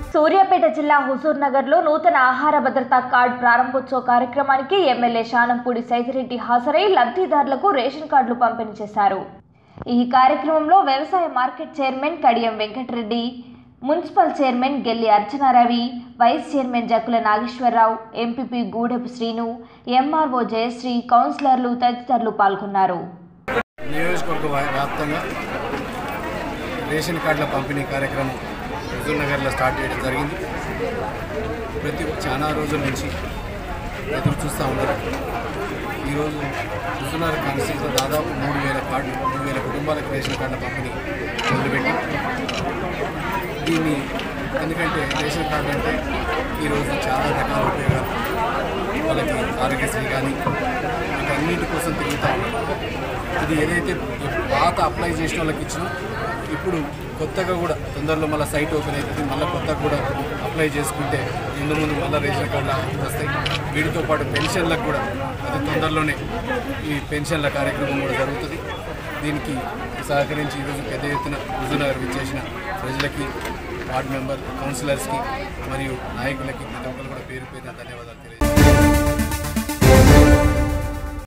సూర్యాపేట జిల్లా హుజూర్ నగర్లో నూతన ఆహార భద్రతా కార్డు ప్రారంభోత్సవ కార్యక్రమానికి ఎమ్మెల్యే శానంపూడి సైదిరెడ్డి హాజరై లబ్ధిదారులకు రేషన్ కార్డులు పంపిణీ చేశారు ఈ కార్యక్రమంలో వ్యవసాయ market chairman Kadiyam Venkata Reddy municipal chairman Gelli Archana Ravi vice chairman Jakkula Nageswara Rao MPP Goodepu Srinu MRO Jayasri కౌన్సిలర్లు తదితరులు పాల్గొన్నారు నియోజకవర్గ వ్యా- వ్యాప్తంగా రేషన్ కార్డుల పంపిణీ కార్యక్రమం హుజూర్ నగర్లో స్టార్ట్ చేయడం జరిగింది ప్రతి చాలా రోజుల నుంచి ఎదురు చూస్తూ ఉన్నారు ఈరోజు హుజూర్ నగర్ కాన్స్టిట్యూన్సీలో దాదాపు మూడు వేల కార్డులు మూడు వేల కుటుంబాలకు రేషన్ కార్డుల పంపిణీ మొదలుపెట్టి దీన్ని ఎందుకంటే రేషన్ కార్డు అంటే ఈరోజు చాలా రకాల ఉపయోగాలు వాళ్ళకి ఆరోగ్యశ్రీ కానీ వీటన్నిటి కోసం తిరుగుతూ ఉన్నారు ఇది ఏదైతే పాత అప్లై చేసిన వాళ్ళకి ఇచ్చినా ఇప్పుడు కొత్తగా కూడా తొందరలో మళ్ళీ సైట్ ఓపెన్ అవుతుంది మళ్ళీ కొత్తగా కూడా అప్లై చేసుకుంటే ముందు ముందు మళ్ళీ రేషన్ కార్డులు వస్తాయి వీటితో పాటు పెన్షన్లకు కూడా అది తొందరలోనే ఈ పెన్షన్ల కార్యక్రమం కూడా జరుగుతుంది దీనికి సహకరించి ఈరోజు పెద్ద ఎత్తున హుజూర్నగర్ విచ్చేసిన ప్రజలకి వార్డు మెంబర్ కౌన్సిలర్స్కి మరియు నాయకులకి ప్రతి ఒక్కరు కూడా పేరు పేరున ధన్యవాదాలు తెలియజేస్తాను